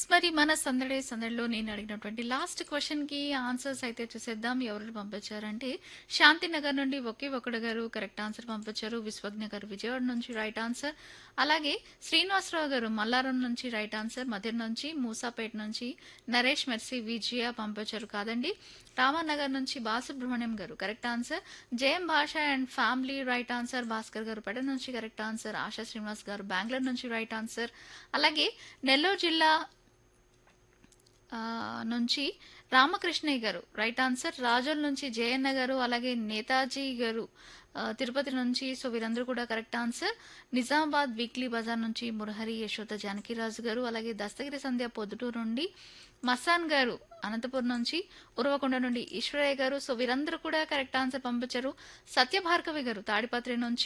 yes మరి మన సందడి సందడిలో నేను అడిగినటువంటి లాస్ట్ క్వశ్చన్ కి ఆన్సర్స్ అయితే చూసేద్దాం ఎవరు పంపించారంటే శాంతినగర్ నుండి ఒకే ఒకడు గారు కరెక్ట్ ఆన్సర్ పంపించారు విశ్వజ్ఞ గారు విజయవాడ నుంచి రైట్ ఆన్సర్ అలాగే శ్రీనివాసరావు గారు మల్లారం నుంచి రైట్ ఆన్సర్ మధ్య నుంచి మూసాపేట నుంచి నరేష్ మెర్సీ విజయ పంపించారు కాదండి రామానగర్ నుంచి బాలసుబ్రహ్మణ్యం గారు correct answer Jayam Bhasha and family right answer Bhaskar garu పెడ నుంచి కరెక్ట్ ఆన్సర్ ఆశా శ్రీనివాస్ గారు బెంగళూరు నుంచి రైట్ ఆన్సర్ అలాగే నెల్లూరు జిల్లా ఆ, నుంచి రామకృష్ణయ్య గారు రైట్ ఆన్సర్ రాజోల్ నుంచి జయన్న గారు అలాగే నేతాజీ గారు ఆ, తిరుపతి నుంచి సో వీరందరూ కూడా correct answer Nizamabad weekly bazaar నుంచి మురహరి యశోద జానకిరాజు గారు అలాగే దస్తగిరి సంధ్య పొద్దుటూరు నుండి మసాన్ గారు అనంతపురం నుంచి ఉరవకొండ నుండి ఈశ్వరయ్య గారు సో వీరందరూ కూడా కరెక్ట్ ఆన్సర్ పంపించారు సత్యభార్గవి గారు తాడిపత్రి నుంచి